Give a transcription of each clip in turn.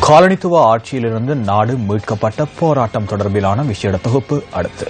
காலனித்துவ ஆட்சியிலிருந்து நாடு மீட்கப்பட்ட போராட்டம் தொடர்பிலான விசேட தொகுப்பு அடுத்து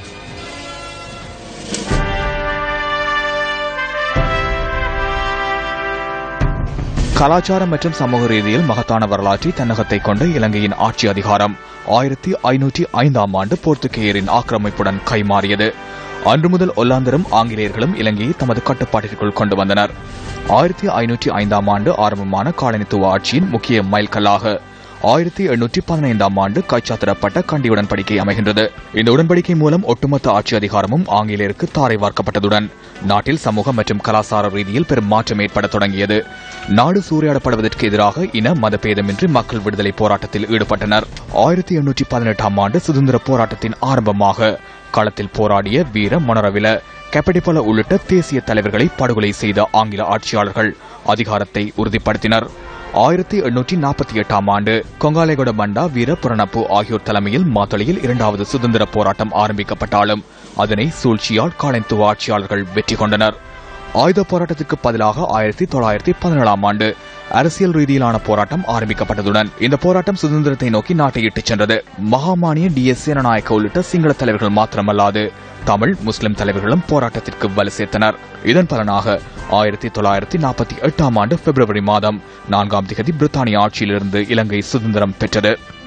கலாச்சாரம் மற்றும் சமூக ரீதியில் மகத்தான வரலாற்றை தன்னகத்தை கொண்ட இலங்கையின் ஆட்சி அதிகாரம் ஆயிரத்தி ஐநூற்றி ஐந்தாம் ஆண்டு போர்த்துகேயரின் ஆக்கிரமிப்புடன் கைமாறியது அன்று முதல் ஒல்லாந்தரும் ஆங்கிலேயர்களும் இலங்கையை தமது கட்டுப்பாட்டிற்குள் கொண்டு வந்தனர் ஆயிரத்தி ஐநூற்றி ஐந்தாம் ஆண்டு ஆரம்பமான காலனித்துவ ஆட்சியின் முக்கிய மைல்கல்லாக ஆயிரத்தி எண்ணூற்றி பதினைந்தாம் ஆண்டு கைச்சாத்திடப்பட்ட கண்டி உடன்படிக்கை அமைகின்றது இந்த உடன்படிக்கை மூலம் ஒட்டுமொத்த ஆட்சி அதிகாரமும் ஆங்கிலேயருக்கு தாரை வார்க்கப்பட்டதுடன் நாட்டில் சமூக மற்றும் கலாச்சார ரீதியில் பெரும் மாற்றம் ஏற்பட தொடங்கியது நாடு சூறையாடப்படுவதற்கு எதிராக இன மதபேதமின்றி மக்கள் விடுதலை போராட்டத்தில் ஈடுபட்டனர் ஆயிரத்தி எண்ணூற்றி பதினெட்டாம் ஆண்டு சுதந்திர போராட்டத்தின் ஆரம்பமாக களத்தில் போராடிய வீர மொனரவில கெப்படிபல உள்ளிட்ட தேசிய தலைவர்களை படுகொலை செய்த ஆங்கில ஆட்சியாளர்கள் அதிகாரத்தை உறுதிப்படுத்தினர் ஆயிரத்தி எண்ணூற்றி நாற்பத்தி எட்டாம் ஆண்டு கொங்காலேகொட பண்டா வீர புரணப்பு ஆகியோர் தலைமையில் மாத்தளையில் இரண்டாவது சுதந்திர போராட்டம் ஆரம்பிக்கப்பட்டாலும் அதனை சூழ்ச்சியால் காலனித்துவ ஆட்சியாளர்கள் வெற்றி கொண்டனர் ஆயுத போராட்டத்துக்கு பதிலாக ஆயிரத்தி தொள்ளாயிரத்தி பதினேழாம் ஆண்டு அரசியல் ரீதியிலான போராட்டம் ஆரம்பிக்கப்பட்டதுடன் இந்த போராட்டம் சுதந்திரத்தை நோக்கி நாட்டை இட்டுச் சென்றது மகாமானிய டி எஸ் சேனநாயக்க உள்ளிட்ட சிங்கள தலைவர்கள் மாத்திரமல்லாது தமிழ் முஸ்லிம் தலைவர்களும் போராட்டத்திற்கு வலு சேர்த்தனர் இதன் பலனாக ஆயிரத்தி தொள்ளாயிரத்தி நாற்பத்தி எட்டாம் ஆண்டு பிப்ரவரி மாதம் நான்காம் திகதி பிரித்தானிய ஆட்சியிலிருந்து இலங்கை சுதந்திரம் பெற்றது